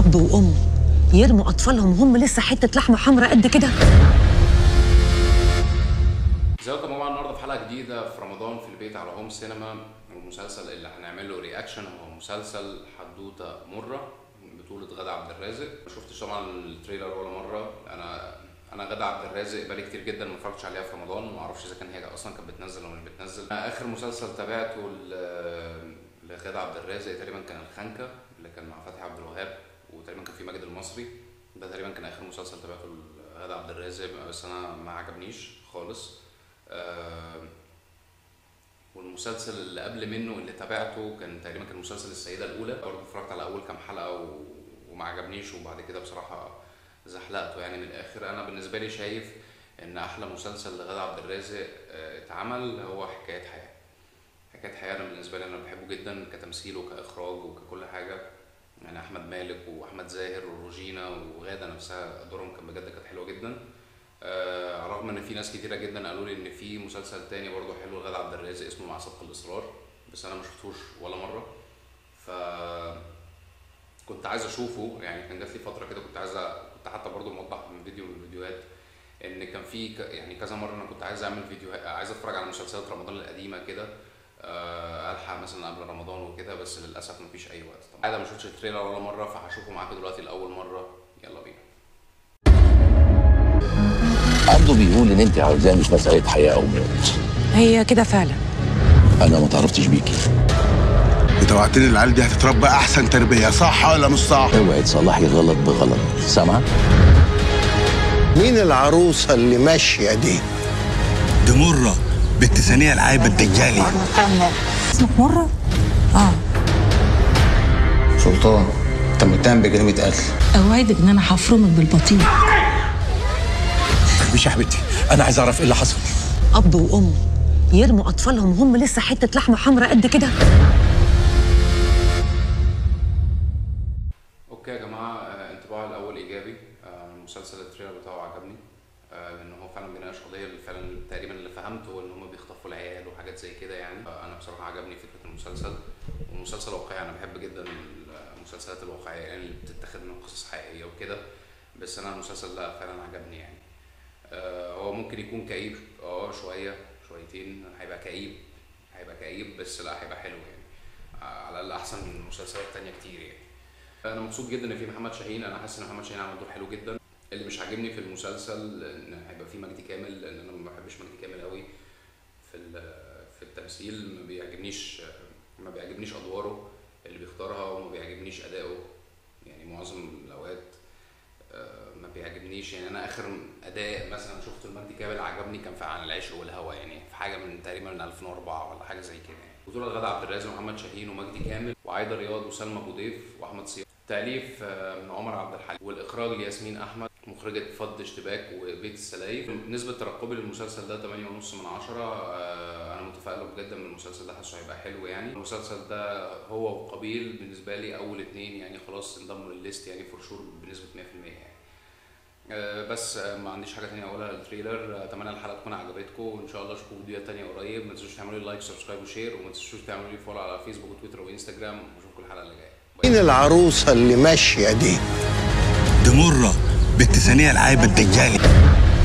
اب وام يرموا اطفالهم هم لسه حته لحمه حمراء قد كده ازيكم يا جماعه النهارده في حلقه جديده في رمضان في البيت على هوم سينما المسلسل اللي هنعمل له رياكشن هو مسلسل حدوته مره من بطوله غادة عبد الرازق ما شفتش طبعا التريلر ولا مره انا انا غادة عبد الرازق بقالي كتير جدا ما اتفرجتش عليها في رمضان ما اعرفش اذا كان هي اصلا كانت بتنزل ولا مش بتنزل اخر مسلسل تابعته ل- لغادة عبد الرازق تقريبا كان الخنكه اللي كان مع فتحي عبد الوهاب وتقريبا كان في ماجد المصري ده تقريبا كان اخر مسلسل تابعته لغادة عبد الرازق بس انا ما عجبنيش خالص آه، والمسلسل اللي قبل منه اللي تابعته كان تقريبا كان مسلسل السيدة الأولى برضه اتفرجت على أول كام حلقة و... وما عجبنيش وبعد كده بصراحة زحلقته يعني من الآخر أنا بالنسبة لي شايف إن أحلى مسلسل لغادة عبد الرازق آه، اتعمل هو حكاية حياة حكاية حياة أنا بالنسبة لي أنا بحبه جدا كتمثيل وكإخراج وككل حاجة يعني أحمد مالك وأحمد زاهر وروجينا وغادة نفسها أدوارهم كان بجد كانت حلوة جدا آه، على الرغم ان في ناس كتيره جدا قالوا لي ان في مسلسل تاني برضه حلو لغادة عبد الرازق اسمه مع سبق الاصرار بس انا ما شفتوش ولا مره ف كنت عايز اشوفه يعني كان جات لي فتره كده كنت عايز أ- كنت حتى برضه موضح من فيديو من الفيديوهات ان كان في ك... يعني كذا مره انا كنت عايز اعمل فيديو عايز اتفرج على مسلسلات رمضان القديمه كده آه، الحق مثلا قبل رمضان وكده بس للاسف مفيش اي وقت طبعا انا ما شفتش التريلر ولا مره فهشوفه معاكم دلوقتي لاول مره يلا بينا عبده بيقول ان انت عاوزاه مش مساله حياه او موت هي كده فعلا انا ما تعرفتش بيكي انت وعدتني العيال دي هتتربى احسن تربيه صح ولا مش صح اوعي تصلحي غلط بغلط سامعه مين العروسة اللي ماشية دي؟ دي مره بنت ثانيه العايبه الدجالي اسمك مره اه سلطان انت متهم بجريمه قتل اوعدك ان انا هفرمك بالبطيء مش يا حبيبتي انا عايز اعرف ايه اللي حصل اب وام يرموا اطفالهم هم لسه حته لحمه حمراء قد كده اوكي يا جماعه آه، انطباعي الاول ايجابي آه، المسلسل التريلر بتاعه عجبني آه، لان هو فعلا بيناقش قضيه اللي فعلا تقريبا اللي فهمته هو ان هم بيخطفوا العيال وحاجات زي كده يعني آه، انا بصراحه عجبني فكره المسلسل والمسلسل واقعي انا بحب جدا المسلسلات الواقعيه يعني اللي بتتاخد من قصص حقيقيه وكده بس انا المسلسل ده فعلا عجبني يعني آه، هو ممكن يكون كئيب اه شويه شويتين هيبقى كئيب هيبقى كئيب بس لا هيبقى حلو يعني آه، على الاقل احسن من مسلسلات تانية كتير يعني انا مبسوط جدا ان في محمد شاهين انا حاسس ان محمد شاهين عمل دور حلو جدا اللي مش عاجبني في المسلسل ان هيبقى في مجدي كامل لان انا ما بحبش مجدي كامل قوي في ال- في التمثيل ما بيعجبنيش ما بيعجبنيش ادواره اللي بيختارها وما بيعجبنيش اداؤه يعني معظم الاوقات آه، ما بيعجبنيش يعني انا اخر اداء مثلا شفته لمجدي كامل عجبني كان في عن العشق والهوى يعني في حاجه من تقريبا من 2004 ولا حاجه زي كده يعني بطولة غادة عبد الرازق ومحمد شاهين ومجدي كامل وعايدة رياض وسلمى ابو ضيف واحمد صيام تاليف آه، من عمر عبد الحليم والاخراج لياسمين احمد مخرجة فض اشتباك وبيت السلايف نسبة ترقبي للمسلسل ده 8.5 من عشرة آه، أنا متفائل جدا من المسلسل ده حاسه هيبقى حلو يعني المسلسل ده هو وقبيل بالنسبة لي أول اتنين يعني خلاص انضموا للليست يعني فور شور بنسبة 100% يعني آه، بس آه، ما عنديش حاجه تانية اقولها للتريلر آه، اتمنى الحلقه تكون عجبتكم وان شاء الله اشوفكم فيديوهات تانية قريب ما تنسوش تعملوا لي لايك سبسكرايب وشير وما تنسوش تعملوا لي فولو على فيسبوك وتويتر وانستجرام واشوفكم الحلقه اللي جايه باي. مين العروسة اللي ماشية دي؟ دي مره بنت ثانيه العايبه الدجالي